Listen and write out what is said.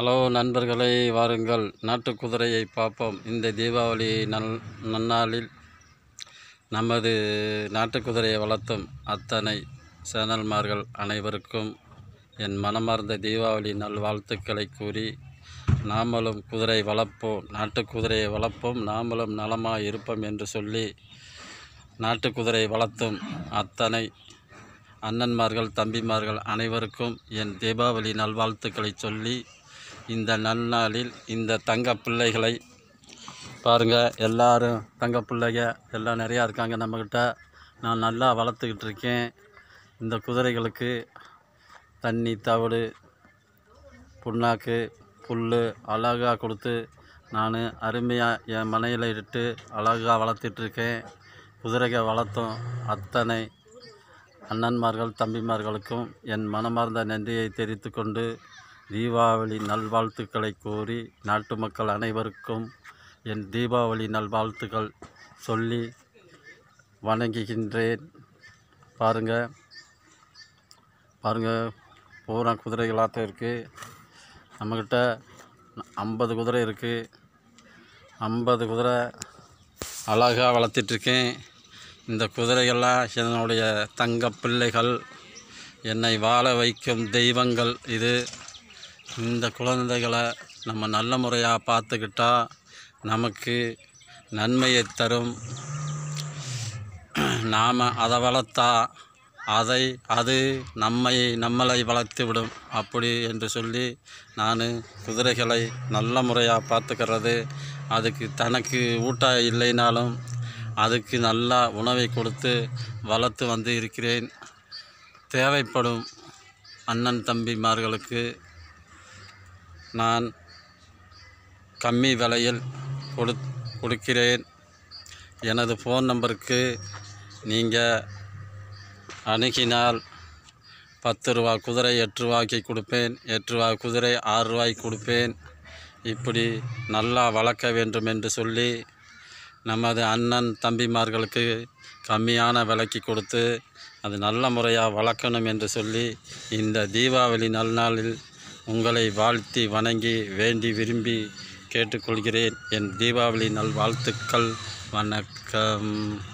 hello நண்பர்களே வாருங்கள் நாட்டு குதிரையை பார்ப்போம் இந்த தீபாவளி நல் நன்னாளில் நமது நாட்டு குதிரையை வளர்த்தும் அத்தனை சேனல்மார்கள் அனைவருக்கும் என் மனமார்ந்த தீபாவளி நல்வாழ்த்துக்களை கூறி நாமளும் குதிரை வளர்ப்போம் நாட்டு குதிரையை வளர்ப்போம் நாமளும் நலமாக இருப்போம் என்று சொல்லி நாட்டு குதிரை வளர்த்தும் அத்தனை அண்ணன்மார்கள் தம்பிமார்கள் அனைவருக்கும் என் தீபாவளி நல்வாழ்த்துக்களை சொல்லி இந்த நன்னாளில் இந்த தங்க பிள்ளைகளை பாருங்கள் எல்லாரும் தங்க பிள்ளைங்க எல்லாம் நிறையா இருக்காங்க நம்மக்கிட்ட நான் நல்லா வளர்த்துக்கிட்டு இருக்கேன் இந்த குதிரைகளுக்கு தண்ணி தவிடு புண்ணாக்கு புல் அழகாக கொடுத்து நான் அருமையாக என் மனையில் இட்டு அழகாக வளர்த்துட்ருக்கேன் குதிரைகள் வளர்த்தும் அத்தனை அண்ணன்மார்கள் தம்பிமார்களுக்கும் என் மனமார்ந்த நன்றியை தெரிவித்து கொண்டு தீபாவளி நல்வாழ்த்துக்களை கூறி நாட்டு மக்கள் அனைவருக்கும் என் தீபாவளி நல்வாழ்த்துக்கள் சொல்லி வணங்குகின்றேன் பாருங்கள் பாருங்கள் பூரா குதிரைகளாக இருக்குது நம்மக்கிட்ட ஐம்பது குதிரை இருக்குது ஐம்பது குதிரை அழகாக வளர்த்திட்ருக்கேன் இந்த குதிரைகள்லாம் என்னுடைய தங்க பிள்ளைகள் என்னை வாழ வைக்கும் தெய்வங்கள் இது இந்த குழந்தைகளை நம்ம நல்ல முறையாக பார்த்துக்கிட்டா நமக்கு நன்மையை தரும் நாம் அதை வளர்த்தா அதை அது நம்மை நம்மளை வளர்த்து விடும் அப்படி என்று சொல்லி நான் குதிரைகளை நல்ல முறையாக பார்த்துக்கிறது அதுக்கு தனக்கு ஊட்ட இல்லைனாலும் அதுக்கு நல்லா உணவை கொடுத்து வளர்த்து வந்து இருக்கிறேன் தேவைப்படும் அண்ணன் தம்பிமார்களுக்கு நான் கம்மி விலையில் கொடு கொடுக்கிறேன் எனது ஃபோன் நம்பருக்கு நீங்கள் அணுகினால் பத்து ரூபா குதிரை எட்டு ரூபாய்க்கு கொடுப்பேன் எட்டு ரூபா குதிரை ஆறு ரூபாய்க்கு கொடுப்பேன் இப்படி நல்லா வளர்க்க வேண்டும் என்று சொல்லி நமது அண்ணன் தம்பிமார்களுக்கு கம்மியான விலைக்கு கொடுத்து அது நல்ல முறையாக வளர்க்கணும் என்று சொல்லி இந்த தீபாவளி நல்நாளில் உங்களை வாழ்த்தி வணங்கி வேண்டி விரும்பி கேட்டுக்கொள்கிறேன் என் தீபாவளி நல்வாழ்த்துக்கள் வணக்கம்